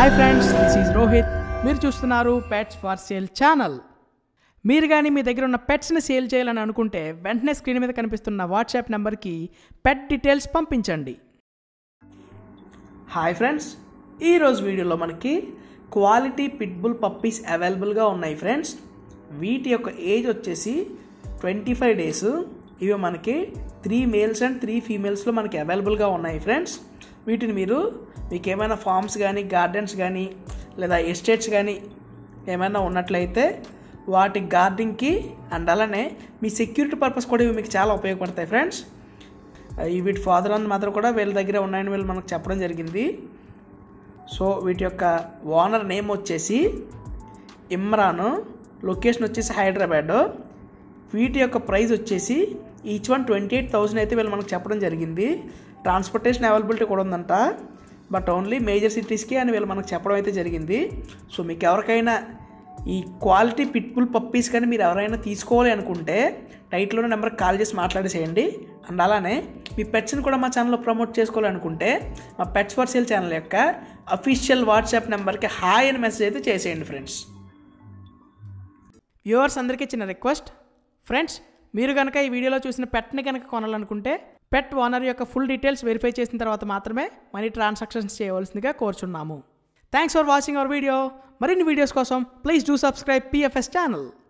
hi friends this is Rohit మీరు చూస్తున్నారు pets far sale channel మీరు కానీ మీ దగ్గర ఉన్న పెట్స్ని సేల్ చేయాలని అనుకుంటే వెంటనే స్క్రీన్ మీద కనిపిస్తున్న వాట్సాప్ నెంబర్కి పెట్ డీటెయిల్స్ పంపించండి హాయ్ ఫ్రెండ్స్ ఈరోజు వీడియోలో మనకి క్వాలిటీ పిట్బుల్ పప్పీస్ అవైలబుల్గా ఉన్నాయి ఫ్రెండ్స్ వీటి యొక్క ఏజ్ వచ్చేసి ట్వంటీ ఫైవ్ డేస్ ఇవి మనకి త్రీ మేల్స్ అండ్ త్రీ ఫీమేల్స్లో మనకి అవైలబుల్గా ఉన్నాయి ఫ్రెండ్స్ వీటిని మీరు మీకు ఏమైనా ఫార్మ్స్ కానీ గార్డెన్స్ కానీ లేదా ఎస్టేట్స్ కానీ ఏమైనా ఉన్నట్లయితే వాటి గార్డెన్కి అండ్ అలానే మీ సెక్యూరిటీ పర్పస్ కూడా ఇవి మీకు చాలా ఉపయోగపడతాయి ఫ్రెండ్స్ ఈ వీటి ఫాదర్ అండ్ మదర్ కూడా వీళ్ళ దగ్గర ఉన్నాయని వీళ్ళు మనకు చెప్పడం జరిగింది సో వీటి యొక్క ఓనర్ నేమ్ వచ్చేసి ఇమ్రాన్ లొకేషన్ వచ్చేసి హైదరాబాద్ వీటి యొక్క ప్రైస్ వచ్చేసి each one twenty eight thousand అయితే వీళ్ళు మనకు చెప్పడం జరిగింది ట్రాన్స్పోర్టేషన్ అవైలబిలిటీ కూడా ఉందంట బట్ ఓన్లీ మేజర్ సిటీస్కి అని వీళ్ళు మనకు చెప్పడం అయితే జరిగింది సో మీకు ఎవరికైనా ఈ క్వాలిటీ పిట్బుల్ పప్పీస్ కానీ మీరు ఎవరైనా తీసుకోవాలి అనుకుంటే టైట్లోనే నెంబర్కి కాల్ చేసి మాట్లాడేసేయండి అండ్ అలానే మీ పెట్స్ని కూడా మా ఛానల్లో ప్రమోట్ చేసుకోవాలనుకుంటే మా పెట్స్ ఫర్ సేల్ ఛానల్ యొక్క అఫీషియల్ వాట్సాప్ నెంబర్కి హాయ్ అని మెసేజ్ అయితే చేసేయండి ఫ్రెండ్స్ వ్యూవర్స్ అందరికీ చిన్న రిక్వెస్ట్ ఫ్రెండ్స్ మీరు కనుక ఈ వీడియోలో చూసిన పెట్ని కనుక కొనాలనుకుంటే పెట్ ఓనర్ యొక్క ఫుల్ డీటెయిల్స్ వెరిఫై చేసిన తర్వాత మాత్రమే మనీ ట్రాన్సాక్షన్స్ చేయవలసిందిగా కోరుచున్నాము thanks for watching our video మరిన్ని వీడియోస్ కోసం please do subscribe PFS channel